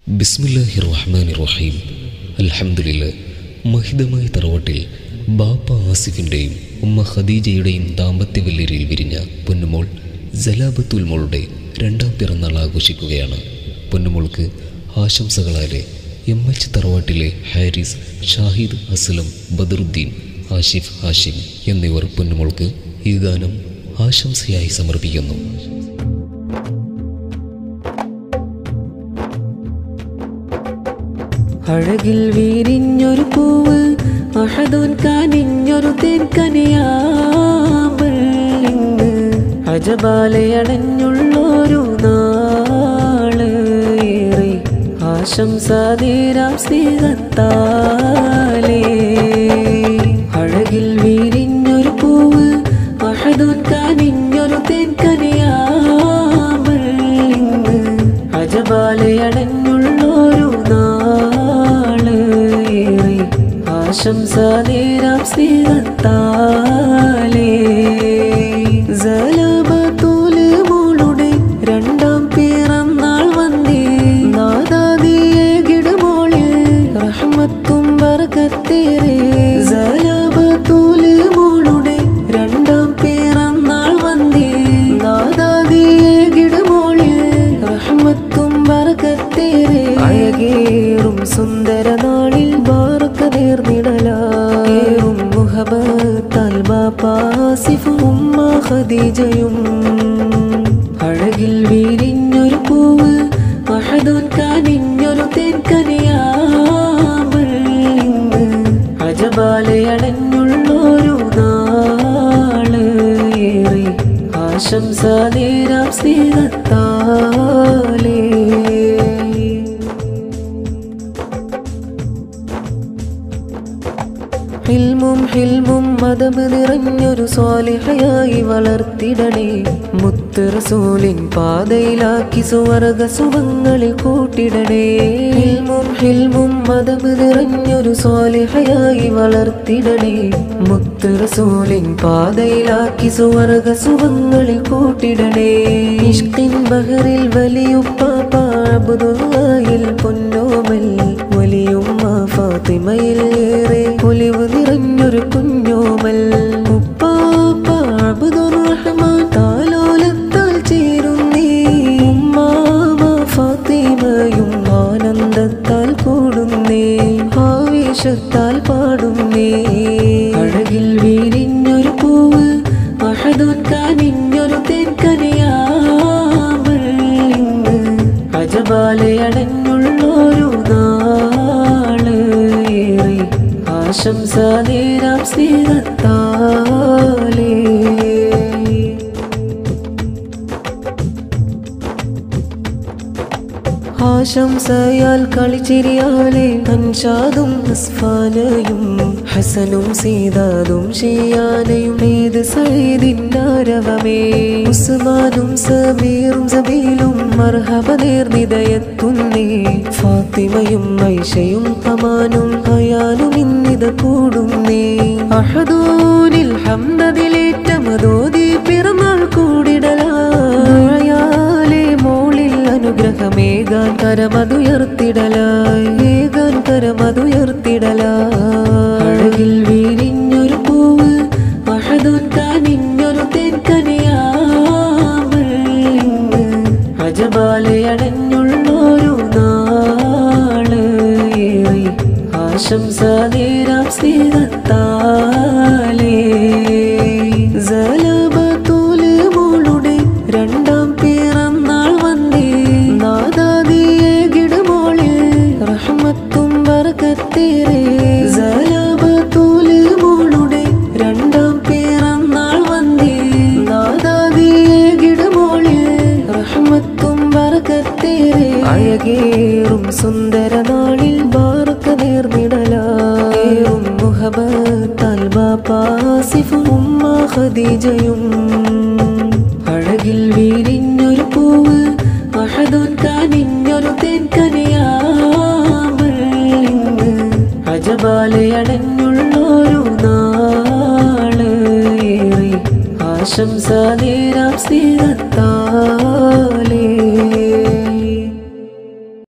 ബിസ്മില്ലാഹി റഹ്മാൻ റഹീം അൽഹംദുലില്ല മഹിതമായ തറവാട്ടിൽ ബാപ്പ ആസിഫിൻ്റെയും ഉമ്മ ഖദീജയുടെയും ദാമ്പത്യ വല്യരിൽ വിരിഞ്ഞ പൊന്നുമോൾ ജലാബത്തുൽ മോളുടെ രണ്ടാം പിറന്നാൾ ആഘോഷിക്കുകയാണ് പൊന്നുമോൾക്ക് ആശംസകളാലെ എം എച്ച് തറവാട്ടിലെ ഹാരിസ് ഷാഹിദ് അസ്ലം ബദറുദ്ദീൻ ആഷിഫ് ഹാഷിം എന്നിവർ പൊന്നുമോൾക്ക് ഈ ഗാനം ആശംസയായി സമർപ്പിക്കുന്നു അഴകിൽ വീരിഞ്ഞൊരു പൂവ് അഹദോൻ കാനിഞ്ഞൊരു തേൻകനിയാമ്പള്ളിങ് അജബാലയടഞ്ഞുള്ളൊരു നാള് ഏറെ ആശംസാതീരാം സ്നേഹത്താലേ അഴകിൽ വീരിഞ്ഞൊരു പൂവ് അഹദോൻ കാനിഞ്ഞൊരു തേൻകനിയാമ്പള്ളിങ് അജബാലയടഞ്ഞുള്ളൊരു നാള് ഏറെ ആശംസാതീരാം സ്നേഹത്താലേ ജലബത്തൂല് മോളുടെ രണ്ടാം പിറന്നാൾ വന്നേ നാദാദിയെ ഗിടമോളിൽ റഹ്മത്തും ബർക്കത്തേറെ ജലബത്തൂല് മോളുടെ രണ്ടാം പിറന്നാൾ വന്നേ നാദാദിയെ ഗിടമോളിൽ റഹ്മത്തും ബർക്കത്തേറെ അഴകേറും സുന്ദര നാളിൽ ബാറക്ക നേർന്നിടലാറും മുഹബത്താൽ ബാപ്പാസിഫും ഉമ്മ ഖദീജയും അഴകിൽ വീരിഞ്ഞൊരു പൂവ് അഹദോൻ കാനിഞ്ഞൊരു തേൻകനിയാമ്പള്ളിങ് അജബാലയടഞ്ഞുള്ളൊരു നാള് ഏറെ ആശംസാതീരാം സ്നേഹത്താലേ ഹിൽമും ഹിൽമും മതം നിറഞ്ഞൊരു സ്വാലിഹയായി വളർത്തിടണേ മുത്ത് റസൂലിൻ പാതയിലാക്കി സുവർഗ സുഖങ്ങളിൽ കൂട്ടിടണേ ഹിൽമും ഹിൽമും മതം നിറഞ്ഞൊരു സ്വാലിഹയായി വളർത്തിടണേ മുത്ത് റസൂലിൻ പാതയിലാക്കി സുവർഗ സുഖങ്ങളിൽ കൂട്ടിടണേ ഇഷ്കിൻ ബഹറിൽ വലിയുപ്പാപ്പ അബ്ദുല്ലാഹിൽ പൊന്നോമൽ വലിയുമ്മ ഫാത്തിമയിൽ ഏറെ പൊലിവ് നിറഞ്ഞൊരു കുഞ്ഞോമൽ ഉപ്പാപ്പ അബ്ദുർ റഹ്മാൻ താലോലത്താൽ ചേരുന്നേ ഉമ്മാമ ഫാത്തിമയും ആനന്ദത്താൽ കൂടുന്നേ ആവേശത്താൽ പാടുന്നേ അഴകിൽ വീരിഞ്ഞൊരു പൂവ് അഹദോൻ കാനിഞ്ഞൊരു തേൻകനിയാമ്പള്ളിങ് അജബാലയടഞ്ഞുള്ളൊരു നാള് ഏറെ ആശംസാതീരാം സ്നേഹത്താലേ ആശംസയാൽ കളിച്ചിരിയാലെ അൻഷാദും അസ്ഫാനയും ഹസനും സീതാദും ഷിയാനയും ഏത് സൈദിന്നാരവമേ ഉസ്മാനും സമീറും സബീലും മർഹബ നേർനിതയെത്തുന്നേ ഫാത്തിമയും ഐഷയും അമാനും അയാനും ഇന്നിത കൂടുന്നേ അഹദൂനിൽ ഹംദതിലേറ്റമതോതി പിറന്നാൾ കൂടിടലായാലേ മോളിൽ അനുഗ്രഹമേകാൻ കരമതുയർത്തിടലായി ഏകാൻ കരമതുയർത്തിടലായി അഴകിൽ വീരിഞ്ഞൊരു പൂവ് അഹദോൻ കാനിഞ്ഞൊരു തേൻകനിയാമ്പള്ളിങ് അജബാലയടഞ്ഞുള്ളൊരു നാള് ഏറെ ആശംസാതീരാം സ്നേഹത്താലേ ജലബത്തൂല് മോളുടെ രണ്ടാം പിറന്നാൾ വന്നേ നാദാദിയെ ഗിടമോളിൽ റഹ്മത്തും ബർക്കത്തേറെ ജലബത്തൂല് മോളുടെ രണ്ടാം പിറന്നാൾ വന്നേ നാദാദിയെ ഗിടമോളിൽ റഹ്മത്തും ബർക്കത്തേറെ അഴകേറും സുന്ദര നാളിൽ ബാറക്ക നേർന്നിടലാറും മുഹബത്താൽ ബാപ്പാസിഫും ഉമ്മ ഖദീജയും അഴകിൽ വീരിഞ്ഞൊരു പൂവ് അഹദോൻ കാനിഞ്ഞൊരു തേൻകനിയാമ്പള്ളിങ് അജബാലയടഞ്ഞുള്ളൊരു നാള് ഏറെ ആശംസാതീരാം സ്നേഹത്താ